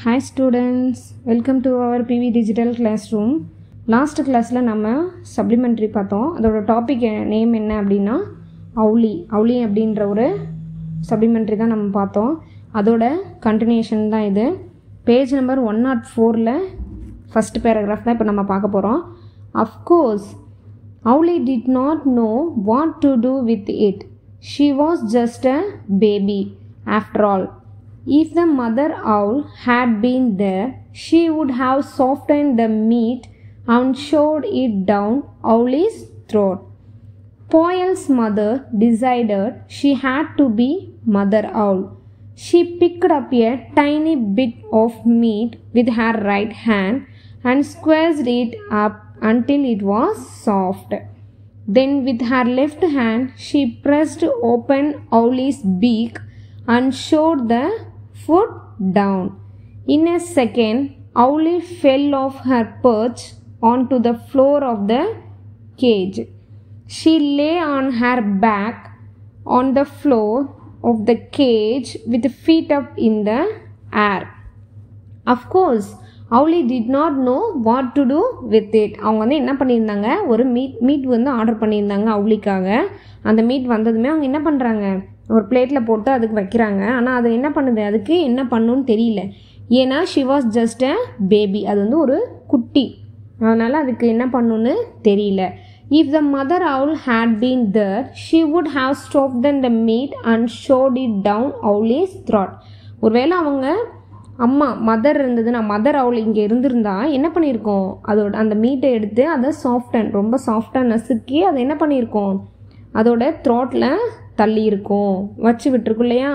Hi students, welcome to our PV Digital Classroom. Last கிளாஸில் நம்ம supplementary பார்த்தோம் அதோட டாபிக் நேம் என்ன அப்படின்னா அவுளி அவுளி அப்படின்ற ஒரு சப்ளிமெண்ட்ரி தான் நம்ம பார்த்தோம் அதோட கண்டினியூஷன் தான் இது பேஜ் நம்பர் ஒன் நாட் ஃபோரில் ஃபஸ்ட் பேராகிராஃப் தான் இப்போ நம்ம பார்க்க போகிறோம் of course Owlie did not know what to do with it she was just a baby after all If the mother owl had been there, she would have softened the meat and shoved it down Owlie's throat. Poyle's mother decided she had to be Mother Owl. She picked up a tiny bit of meat with her right hand and squeezed it up until it was soft. Then, with her left hand, she pressed open Owlie's beak and showed the foot down. In a second, Owlie fell off her perch onto the floor of the cage. She lay on her back on the floor of the cage with feet up in the air. Of course, Owlie did not know what to do with it. அவங்க வந்து என்ன பண்ணியிருந்தாங்க ஒரு meet meet வந்து order பண்ணியிருந்தாங்க அவுளிக்காக அந்த meet வந்ததுமே அவங்க என்ன பண்ணுறாங்க ஒரு பிளேட்டில் போட்டு அதுக்கு வைக்கிறாங்க ஆனால் அது என்ன பண்ணுது அதுக்கு என்ன பண்ணுன்னு தெரியல ஏன்னா she was just a baby அது வந்து ஒரு குட்டி அதனால் அதுக்கு என்ன பண்ணுன்னு தெரியல if the mother owl had been there she would have stop then the meat and shoved it down Owlie's throat ஒருவேளை அவங்க அம்மா மதர் இருந்ததுன்னா மதர் அவள் இங்கே இருந்திருந்தா என்ன பண்ணியிருக்கோம் அதோட அந்த மீட்டை எடுத்து அதை சாஃப்டன் ரொம்ப சாஃப்டாக நசுக்கி அதை என்ன பண்ணியிருக்கோம் அதோட த்ரோட்டில் தள்ளி இருக்கும் வச்சு விட்டுருக்கும் இல்லையா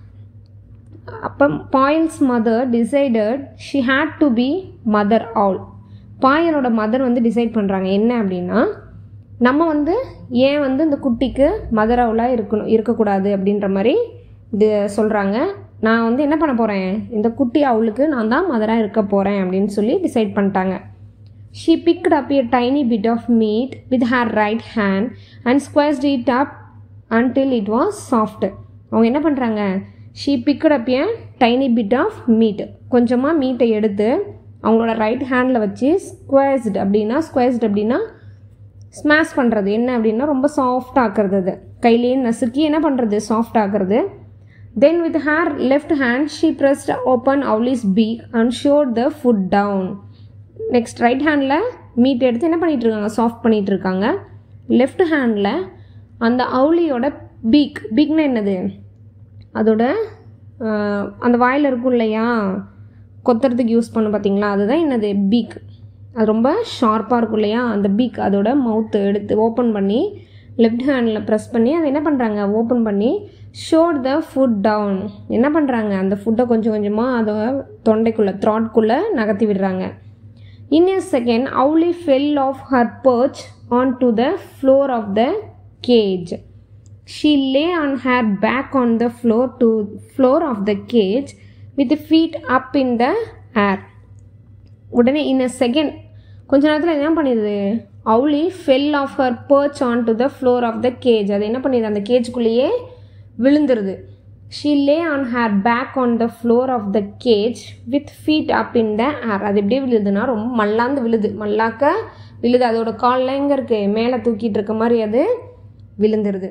அப்போ Payal's mother decided she had to be mother owl பாயலோட மதர் வந்து டிசைட் பண்ணுறாங்க என்ன அப்படின்னா நம்ம வந்து ஏன் வந்து இந்த குட்டிக்கு மதர் அவுலாக இருக்கணும் இருக்கக்கூடாது அப்படின்ற மாதிரி இது சொல்கிறாங்க நான் வந்து என்ன பண்ண போகிறேன் இந்த குட்டி அவளுக்கு நான் தான் மதராக இருக்க போகிறேன் அப்படின்னு சொல்லி டிசைட் பண்ணிட்டாங்க she picked up a tiny bit of meat with her right hand and squashed it up until it was soft அவங்க என்ன பண்ணுறாங்க she picked up a tiny bit of meat கொஞ்சமாக மீட்டை எடுத்து அவங்களோட ரைட் ஹேண்டில் வச்சு ஸ்கொயர்ஸ்டு அப்படின்னா ஸ்கொயர்ஸ்டு அப்படின்னா ஸ்மாஷ் பண்ணுறது என்ன அப்படின்னா ரொம்ப சாஃப்ட் ஆக்குறது அது கையிலேயே நசுக்கி என்ன பண்ணுறது சாஃப்ட் ஆக்குறது then with her left hand she pressed open Owlie's beak and shoved the food down next right ஹேண்டில் மீட் எடுத்து என்ன பண்ணிகிட்டு இருக்காங்க சாஃப்ட் பண்ணிகிட்டு இருக்காங்க லெஃப்ட் ஹேண்டில் அந்த அவுலியோட பீக் பீக்னா என்னது அதோட அந்த வாயில் இருக்கும் இல்லையா கொத்துறதுக்கு யூஸ் பண்ண பார்த்தீங்களா அதுதான் என்னது பீக் அது ரொம்ப ஷார்ப்பாக இருக்கும் இல்லையா அந்த பீக் அதோட மவுத்து எடுத்து ஓப்பன் பண்ணி லெஃப்ட் ஹேண்டில் ப்ரெஸ் பண்ணி அதை என்ன பண்ணுறாங்க ஓப்பன் பண்ணி ஷோட் த ஃபுட் டவுன் என்ன பண்ணுறாங்க அந்த ஃபுட்டை கொஞ்சம் கொஞ்சமாக அதை தொண்டைக்குள்ளே த்ராட்குள்ளே நகர்த்தி விடுறாங்க in a second Owlie fell off her perch onto the floor of the cage she lay on her back on the floor to floor of the cage with feet up in the air உடனே in a second கொஞ்ச நேரத்தில் என்ன பண்ணிடுது Owlie fell off her perch onto the floor of the cage அது என்ன பண்ணிடுது அந்த கேஜுக்குள்ளேயே விழுந்துருது she lay on her back on the floor of the cage with feet up in the air அது எப்படி விழுதுன்னா ரொம்ப மல்லாந்து விழுது மல்லாக்க விழுது அதோட காலில் எங்கே இருக்குது மேலே தூக்கிட்டு இருக்க மாதிரி அது விழுந்துருது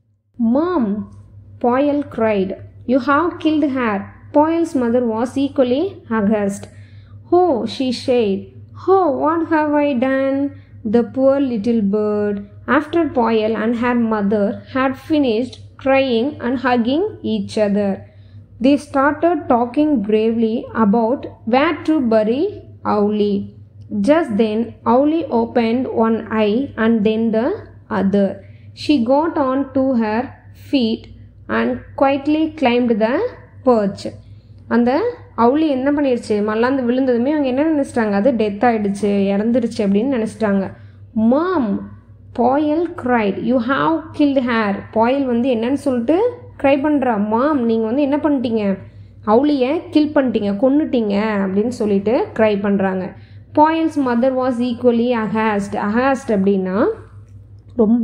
Mum Payal cried you have killed her Payal's mother was equally aghast oh she said oh what have I done The poor little bird, after Poyal and her mother had finished crying and hugging each other, they started talking gravely about where to bury Owlie. Just then, Owlie opened one eye and then the other. She got on to her feet and quietly climbed the perch. அந்த அவுளி என்ன பண்ணிடுச்சு மல்லாந்து விழுந்ததுமே அவங்க என்ன நினச்சிட்டாங்க அது death ஆகிடுச்சு இறந்துருச்சு அப்படின்னு நினச்சிட்டாங்க Mum Payal cried you have killed her Payal வந்து என்னன்னு சொல்லிட்டு க்ரை பண்ணுறா மாம் நீங்கள் வந்து என்ன பண்ணிட்டீங்க அவுளியை கில் பண்ணிட்டீங்க கொன்னுட்டீங்க அப்படின்னு சொல்லிட்டு க்ரை பண்ணுறாங்க Payal's mother was equally aghast aghast அப்படின்னா ரொம்ப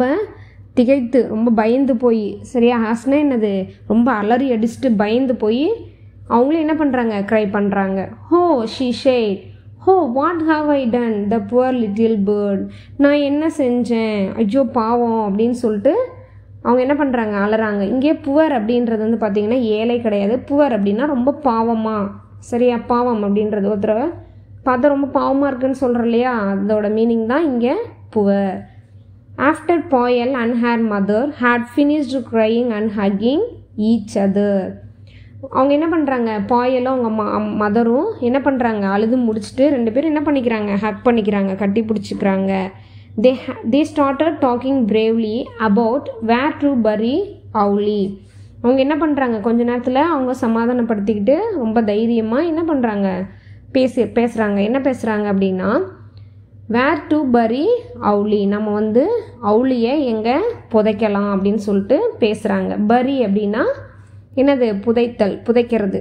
திகைத்து ரொம்ப பயந்து போய் சரியா ஹாஸ்னா என்னது ரொம்ப அலறி அடிச்சுட்டு பயந்து போய் அவங்களும் என்ன பண்ணுறாங்க க்ரை பண்ணுறாங்க oh she said oh what have I done the poor little bird நான் என்ன செஞ்சேன் ஐயோ பாவம் அப்படின்னு சொல்லிட்டு அவங்க என்ன பண்ணுறாங்க அலறாங்க இங்கே புவர் அப்படின்றது வந்து பார்த்திங்கன்னா ஏழை கிடையாது புவர் அப்படின்னா ரொம்ப பாவமாக சரியா பாவம் அப்படின்றது ஒருத்தர பார்த்தா ரொம்ப பாவமாக இருக்குன்னு சொல்கிறோம் இல்லையா அதோட மீனிங் தான் இங்கே poor after Payal and her mother had finished crying and hugging each other அவங்க என்ன பண்ணுறாங்க பாயலும் அவங்க ம மதரும் என்ன பண்ணுறாங்க அழுது முடிச்சுட்டு ரெண்டு பேரும் என்ன பண்ணிக்கிறாங்க ஹக் பண்ணிக்கிறாங்க கட்டி பிடிச்சிக்கிறாங்க they they started talking bravely about where to bury Owlie அவங்க என்ன பண்ணுறாங்க கொஞ்ச நேரத்தில் அவங்க சமாதானப்படுத்திக்கிட்டு ரொம்ப தைரியமாக என்ன பண்ணுறாங்க பேசி பேசுகிறாங்க என்ன பேசுகிறாங்க அப்படின்னா வேர் டு பரி அவுலி நம்ம வந்து அவுலியை எங்கே புதைக்கலாம் அப்படின்னு சொல்லிட்டு பேசுகிறாங்க பரி அப்படின்னா என்னது புதைத்தல் புதைக்கிறது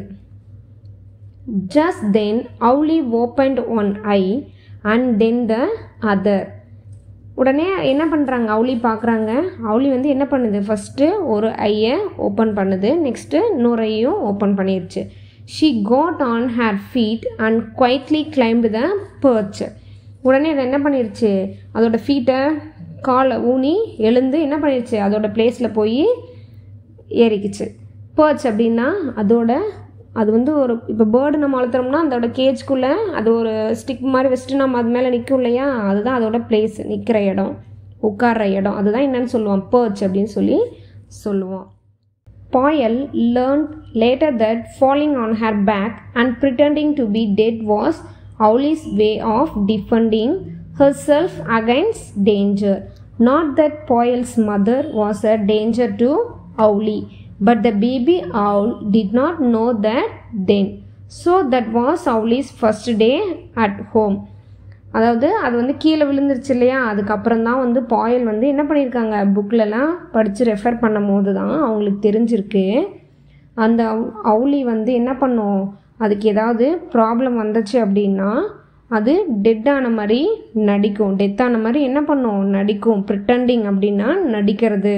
just then Owlie opened one eye and then the other உடனே என்ன பண்ணுறாங்க அவுளி பார்க்குறாங்க அவுளி வந்து என்ன பண்ணுது ஃபஸ்ட்டு ஒரு ஐயை ஓப்பன் பண்ணுது நெக்ஸ்ட்டு இன்னொரு ஐயும் ஓப்பன் பண்ணிருச்சு she got on her feet and quietly climbed the perch உடனே அதை என்ன பண்ணிருச்சு அதோட ஃபீட்டை காலை ஊனி எழுந்து என்ன பண்ணிருச்சு அதோட பிளேஸில் போய் ஏறிக்குச்சு பர்ச் அப்படின்னா அதோட அது வந்து ஒரு இப்போ பேர்டு நம்ம வளர்த்துறோம்னா அதோட கேஜ்குள்ளே அது ஒரு ஸ்டிக் மாதிரி வச்சுட்டு நம்ம அது மேலே நிற்கும் இல்லையா அதுதான் அதோட பிளேஸ் நிற்கிற இடம் உட்கார்ற இடம் அதுதான் என்னன்னு சொல்லுவோம் பர்ச் அப்படின்னு சொல்லி சொல்லுவோம் Payal learn later that falling on her back and pretending to be dead was Owlie's way of defending herself against danger not that Payal's mother was a danger to Owlie but the baby owl did not know that then. So that was Owly's first day at home. அதாவது அது வந்து கீழே விழுந்துருச்சு இல்லையா அதுக்கப்புறம் தான் வந்து பாயல் வந்து என்ன பண்ணியிருக்காங்க புக்கிலலாம் படித்து ரெஃபர் பண்ணும் போது தான் அவங்களுக்கு தெரிஞ்சிருக்கு அந்த அவுளி வந்து என்ன பண்ணும் அதுக்கு ஏதாவது ப்ராப்ளம் வந்துச்சு அப்படின்னா அது டெட்டான மாதிரி நடிக்கும் டெத்தான மாதிரி என்ன பண்ணும் நடிக்கும் ப்ரிட்டண்டிங் அப்படின்னா நடிக்கிறது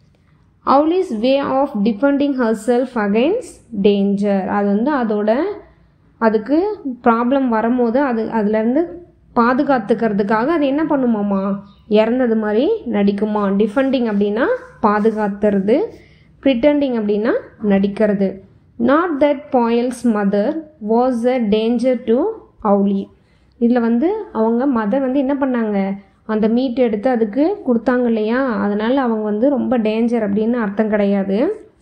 Owlie's way of defending herself against danger அது வந்து அதோட அதுக்கு ப்ராப்ளம் வரும்போது அது அதுலேருந்து பாதுகாத்துக்கிறதுக்காக அது என்ன பண்ணுமாம்மா இறந்தது மாதிரி நடிக்குமா டிஃபெண்டிங் அப்படின்னா பாதுகாத்துறது ப்ரிட்டண்டிங் அப்படின்னா நடிக்கிறது not that Payal's mother was a danger to Owlie இதில் வந்து அவங்க மதர் வந்து என்ன பண்ணாங்க அந்த மீட் எடுத்து அதுக்கு கொடுத்தாங்க இல்லையா அதனால் அவங்க வந்து ரொம்ப டேஞ்சர் அப்படின்னு அர்த்தம் கிடையாது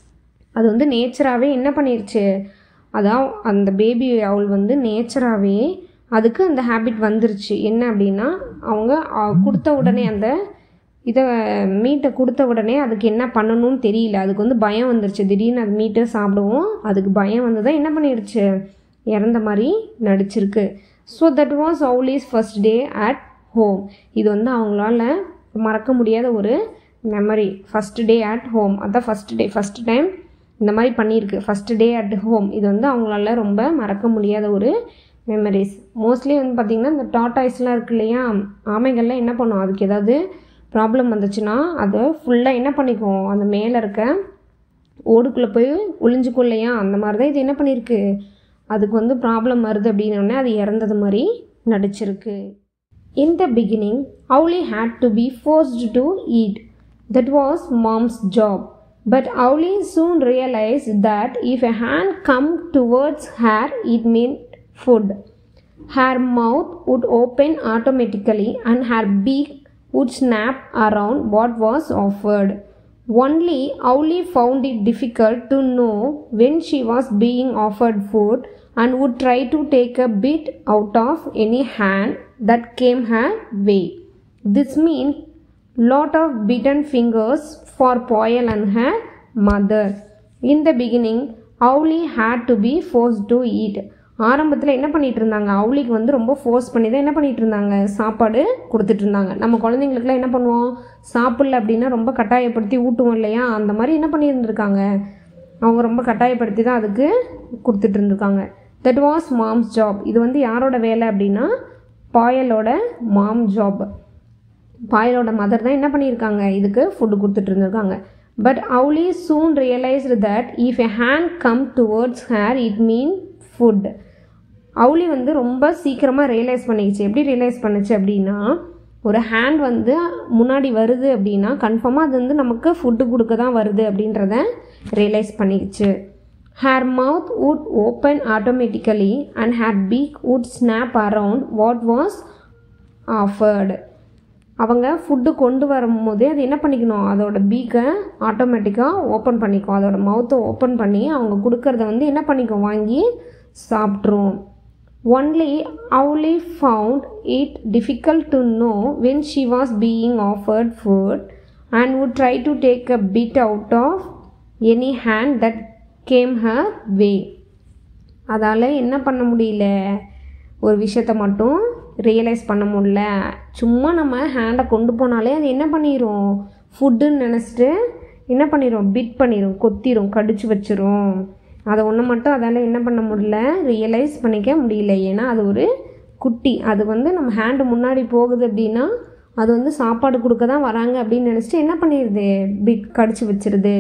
அது வந்து நேச்சராகவே என்ன பண்ணிருச்சு அதான் அந்த பேபி அவள் வந்து நேச்சராகவே அதுக்கு அந்த ஹேபிட் வந்துருச்சு என்ன அப்படின்னா அவங்க கொடுத்த உடனே அந்த இதை மீட்டை கொடுத்த உடனே அதுக்கு என்ன பண்ணணும்னு தெரியல அதுக்கு வந்து பயம் வந்துருச்சு திடீர்னு அது மீட்டை சாப்பிடுவோம் அதுக்கு பயம் வந்து தான் என்ன பண்ணிருச்சு இறந்த மாதிரி நடிச்சிருக்கு so that was Owlie's first day at home இது வந்து அவங்களால மறக்க முடியாத ஒரு memory first day at home அதான் ஃபஸ்ட் டே ஃபஸ்ட் டைம் இந்த மாதிரி பண்ணியிருக்கு ஃபஸ்ட் டே அட் ஹோம் இது வந்து அவங்களால ரொம்ப மறக்க முடியாத ஒரு மெமரிஸ் மோஸ்ட்லி வந்து பார்த்திங்கன்னா இந்த டாட்டாய்ஸ்லாம் இருக்கு இல்லையா ஆமைகள்லாம் என்ன பண்ணும் அதுக்கு ஏதாவது ப்ராப்ளம் வந்துச்சுன்னா அதை ஃபுல்லாக என்ன பண்ணிக்கும் அந்த மேலே இருக்க ஓடுக்குள்ளே போய் ஒளிஞ்சுக்கும் இல்லையா அந்த மாதிரி தான் இது என்ன பண்ணியிருக்கு அதுக்கு வந்து ப்ராப்ளம் வருது அப்படின்னோடனே அது இறந்தது மாதிரி நடிச்சிருக்கு In the beginning, Owly had to be forced to eat. That was mom's job. But Owly soon realized that if a hand come towards her, it meant food. Her mouth would open automatically and her beak would snap around what was offered. Only Owly found it difficult to know when she was being offered food and would try to take a bit out of any hand that came her way. This meant lot of bitten fingers for Poyal and her mother. In the beginning, Owly had to be forced to eat. ஆரம்பத்தில் என்ன பண்ணிட்டு இருந்தாங்க அவுளிக்கு வந்து ரொம்ப force பண்ணி தான் என்ன பண்ணிட்டு இருந்தாங்க சாப்பாடு கொடுத்துட்டு இருந்தாங்க நம்ம குழந்தைங்களுக்குலாம் என்ன பண்ணுவோம் சாப்பிடல அப்படின்னா ரொம்ப கட்டாயப்படுத்தி ஊட்டுவோம் இல்லையா அந்த மாதிரி என்ன பண்ணியிருந்துருக்காங்க அவங்க ரொம்ப கட்டாயப்படுத்தி தான் அதுக்கு கொடுத்துட்டு இருந்திருக்காங்க தட் வாஸ் மாம்ஸ் ஜாப் இது வந்து யாரோட வேலை அப்படின்னா பாயலோட மாம் ஜாப் பாயலோட மதர் தான் என்ன பண்ணியிருக்காங்க இதுக்கு ஃபுட்டு கொடுத்துட்டு இருந்திருக்காங்க but Owlie soon realised that if a hand come towards her it mean food Owlie வந்து ரொம்ப சீக்கிரமாக ரியலைஸ் பண்ணிக்கிச்சு எப்படி ரியலைஸ் பண்ணுச்சு அப்படின்னா ஒரு ஹேண்ட் வந்து முன்னாடி வருது அப்படின்னா கன்ஃபார்மாக அது வந்து நமக்கு ஃபுட்டு கொடுக்க தான் வருது அப்படின்றத ரியலைஸ் பண்ணிக்கிச்சு her mouth would open automatically and her beak would snap around what was offered அவங்க ஃபுட்டு கொண்டு வரும்போதே அது என்ன பண்ணிக்கணும் அதோட பீக்கை ஆட்டோமேட்டிக்காக ஓப்பன் பண்ணிக்கும் அதோட மவுத்தை ஓப்பன் பண்ணி அவங்க கொடுக்கறத வந்து என்ன பண்ணிக்கும் வாங்கி சாப்பிட்ரும் only Owlie found it difficult to know when she was being offered food and would try to take a bit out of any hand that came her way அதால் என்ன பண்ண முடியல ஒரு விஷயத்த மட்டும் ரியலைஸ் பண்ண முடியல சும்மா நம்ம ஹேண்டை கொண்டு போனாலே அது என்ன பண்ணிடும் ஃபுட்டுன்னு நினச்சிட்டு என்ன பண்ணிடும் பிட் பண்ணிடும் கொத்திரும் கடிச்சு வச்சிரும் அதை ஒன்று மட்டும் அதால் என்ன பண்ண முடியல ரியலைஸ் பண்ணிக்க முடியல ஏன்னா அது ஒரு குட்டி அது வந்து நம்ம ஹேண்டு முன்னாடி போகுது அப்படின்னா அது வந்து சாப்பாடு கொடுக்க தான் வராங்க அப்படின்னு நினச்சிட்டு என்ன பண்ணிடுது பிட் கடிச்சு வச்சிருது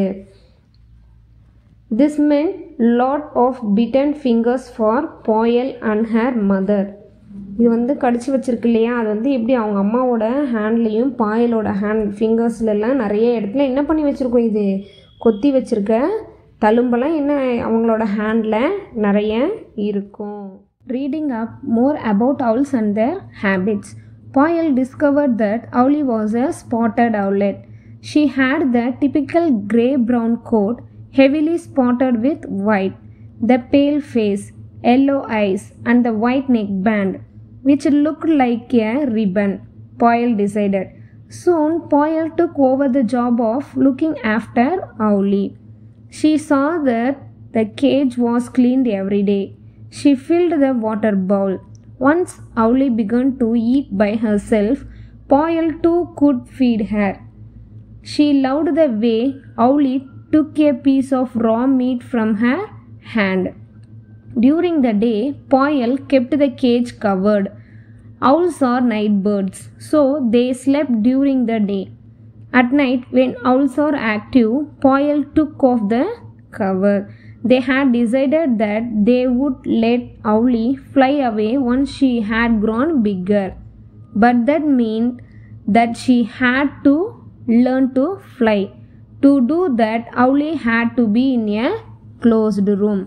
this meant lot of bitten fingers for Payal and her mother இது வந்து கடிச்சு வச்சிருக்கு இல்லையா அது வந்து எப்படி அவங்க அம்மாவோட ஹேண்ட்லேயும் பாயலோட ஹேண்ட் ஃபிங்கர்ஸ்லலாம் நிறைய இடத்துல என்ன பண்ணி வச்சுருக்கோம் இது கொத்தி வச்சுருக்க தழும்பெல்லாம் என்ன அவங்களோட ஹேண்டில் நிறைய இருக்கும் reading up more about owls and their habits Payal discovered that owlie was a spotted owlet. She had the typical grey brown coat, heavily spotted with white, the pale face, yellow eyes, and the white neckband, which looked like a ribbon, Poyle decided. Soon, Poyle took over the job of looking after Owlie. She saw that the cage was cleaned every day. She filled the water bowl. Once Owlie began to eat by herself, Poyle too could feed her. She loved the way Owlie took a piece of raw meat from her hand. During the day, Poyle kept the cage covered. Owls are night birds, so they slept during the day. At night, when owls are active, Poyle took off the cover. They had decided that they would let Owlie fly away once she had grown bigger. But that meant that she had to learn to fly. To do that, Owlie had to be in a closed room.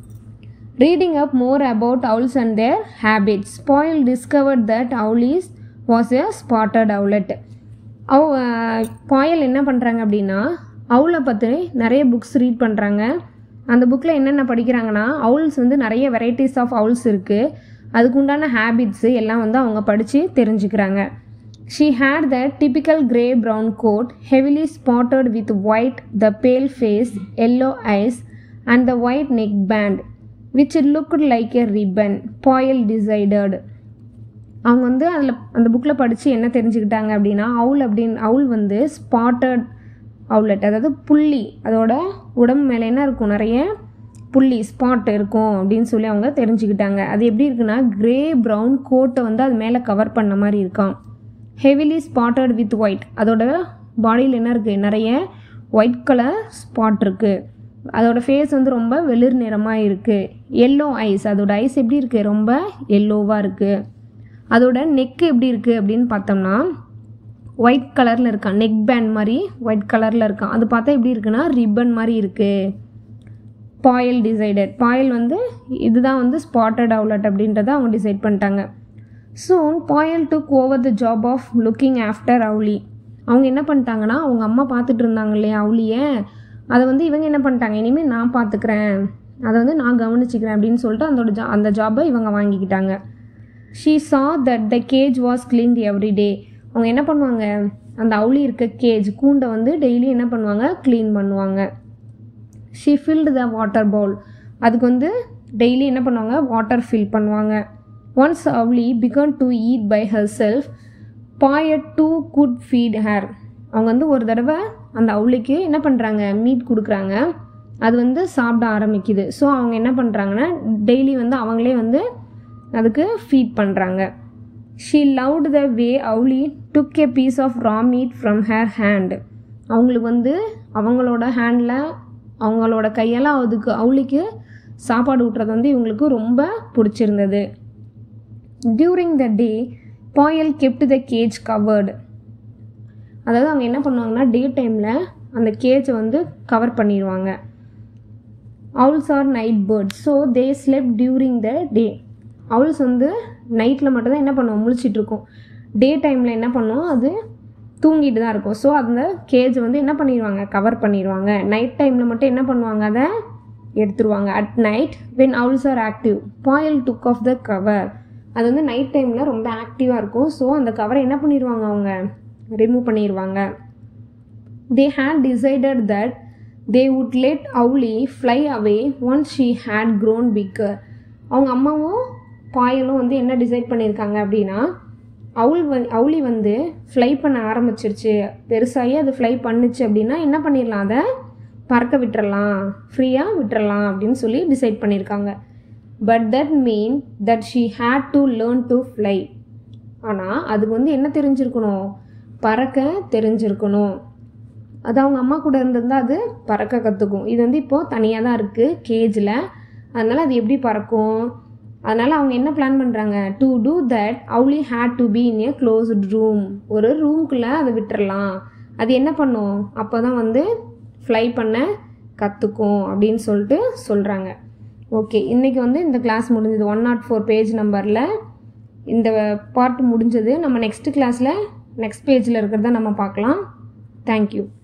Reading up more about owls and their habits, Poyle discovered that owlies was a spotted owlet. அவ பாயல் என்ன பண்ணுறாங்க அப்படின்னா அவுளை பற்றி நிறைய books read பண்ணுறாங்க அந்த புக்கில் என்னென்ன படிக்கிறாங்கன்னா அவுல்ஸ் வந்து நிறைய வெரைட்டிஸ் ஆஃப் அவுல்ஸ் இருக்குது அதுக்கு உண்டான ஹேபிட்ஸு எல்லாம் வந்து அவங்க படித்து தெரிஞ்சுக்கிறாங்க she had the typical grey brown coat heavily spotted with white the pale face yellow eyes and the white neck band which looked like a ribbon Payal decided அவங்க வந்து அதில் அந்த புக்கில் படித்து என்ன தெரிஞ்சுக்கிட்டாங்க அப்படின்னா அவுல் அப்படின் அவுல் வந்து ஸ்பாட்டட் அவுலெட் அதாவது புள்ளி அதோட உடம்பு மேலே என்ன இருக்கும் நிறைய புள்ளி ஸ்பாட் இருக்கும் அப்படின்னு சொல்லி அவங்க தெரிஞ்சுக்கிட்டாங்க அது எப்படி இருக்குன்னா கிரே ப்ரௌன் கோட்டை வந்து அது மேலே கவர் பண்ண மாதிரி இருக்கான் ஹெவிலி ஸ்பாட்டட் வித் ஒயிட் அதோட பாடியில் என்ன இருக்குது நிறைய ஒயிட் கலர் ஸ்பாட் இருக்குது அதோட ஃபேஸ் வந்து ரொம்ப வெளிர் நிறமாக இருக்குது எல்லோ ஐஸ் அதோட ஐஸ் எப்படி இருக்குது ரொம்ப எல்லோவாக இருக்குது அதோட நெக்கு எப்படி இருக்குது அப்படின்னு பார்த்தோம்னா ஒயிட் கலரில் இருக்கான் நெக் பேண்ட் மாதிரி ஒயிட் கலரில் இருக்கான் அது பார்த்தா எப்படி இருக்குன்னா ரிப்பன் மாதிரி இருக்குது பாயில் டிசைடட் பாயில் வந்து இதுதான் வந்து ஸ்பாட்டட் அவுலட் அப்படின்றத அவங்க டிசைட் பண்ணிட்டாங்க soon Payal took over the job of looking after Owlie அவங்க என்ன பண்ணிட்டாங்கன்னா அவங்க அம்மா பார்த்துட்டு இருந்தாங்க இல்லையா அவுலியை அதை வந்து இவங்க என்ன பண்ணிட்டாங்க இனிமேல் நான் பார்த்துக்கிறேன் அதை வந்து நான் கவனிச்சிக்கிறேன் அப்படின்னு சொல்லிட்டு அதோட ஜா அந்த ஜாபை இவங்க வாங்கிக்கிட்டாங்க she saw that the cage was cleaned every day அவங்க என்ன பண்ணுவாங்க அந்த அவுளி இருக்க கேஜ் கூண்டை வந்து டெய்லி என்ன பண்ணுவாங்க க்ளீன் பண்ணுவாங்க she filled the water bowl அதுக்கு வந்து டெய்லி என்ன பண்ணுவாங்க வாட்டர் ஃபில் பண்ணுவாங்க once Owlie began to eat by herself Payal too could feed her அவங்க வந்து ஒரு தடவை அந்த அவுளிக்கு என்ன பண்ணுறாங்க மீட் கொடுக்குறாங்க அது வந்து சாப்பிட ஆரம்பிக்குது ஸோ அவங்க என்ன பண்ணுறாங்கன்னா டெய்லி வந்து அவங்களே வந்து அதுக்கு ஃபீட் பண்ணுறாங்க she loved the way Owlie took a piece of raw meat from her hand அவங்களுக்கு வந்து அவங்களோட ஹேண்டில் அவங்களோட கையால் அதுக்கு அவுளிக்கு சாப்பாடு ஊட்டுறது வந்து இவங்களுக்கு ரொம்ப பிடிச்சிருந்தது during the day Payal kept the cage covered அதாவது அவங்க என்ன பண்ணுவாங்கன்னா டே டைமில் அந்த கேஜை வந்து கவர் பண்ணிடுவாங்க owls are night birds so they sleep during the day owls வந்து நைட்டில் மட்டும்தான் என்ன பண்ணுவோம் முழிச்சிட்டு இருக்கும் டே டைமில் என்ன பண்ணுவோம் அது தூங்கிட்டு தான் இருக்கும் ஸோ அந்த கேஜ் வந்து என்ன பண்ணிடுவாங்க கவர் பண்ணிடுவாங்க நைட் டைமில் மட்டும் என்ன பண்ணுவாங்க அதை எடுத்துருவாங்க at night when owls are active Payal took off the cover அது வந்து நைட் டைமில் ரொம்ப ஆக்டிவாக இருக்கும் ஸோ அந்த கவரை என்ன பண்ணிடுவாங்க அவங்க ரிமூவ் பண்ணிடுவாங்க they had decided that they would let Owlie fly away once she had grown bigger அவங்க அம்மாவும் பாயலும் வந்து என்ன டிசைட் பண்ணியிருக்காங்க அப்படின்னா அவுல் வ அவுளி வந்து ஃப்ளை பண்ண ஆரம்பிச்சிருச்சு பெருசாகி அது ஃப்ளை பண்ணுச்சு அப்படின்னா என்ன பண்ணிடலாம் அதை பறக்க விட்டுறலாம் ஃப்ரீயாக விட்டுறலாம் அப்படின்னு சொல்லி டிசைட் பண்ணியிருக்காங்க but that mean that she had to learn to fly ஆனால் அதுக்கு வந்து என்ன தெரிஞ்சிருக்கணும் பறக்க தெரிஞ்சிருக்கணும் அது அவங்க அம்மா கூட இருந்திருந்தால் அது பறக்க கற்றுக்கும் இது வந்து இப்போது தனியாக தான் இருக்குது கேஜில் அதனால் அது எப்படி பறக்கும் அதனால் அவங்க என்ன பிளான் பண்ணுறாங்க to do that Owlie had to be in a closed room ஒரு ரூம்குள்ளே அதை விட்டுறலாம் அது என்ன பண்ணும் அப்போ தான் வந்து ஃப்ளை பண்ண கற்றுக்கும் அப்படின்னு சொல்லிட்டு சொல்கிறாங்க ஓகே இன்றைக்கி வந்து இந்த கிளாஸ் முடிஞ்சது ஒன் நாட் ஃபோர் பேஜ் நம்பரில் இந்த பார்ட் முடிஞ்சது நம்ம நெக்ஸ்ட் கிளாஸில் நெக்ஸ்ட் பேஜில் இருக்கிறத நம்ம பார்க்கலாம் தேங்க்யூ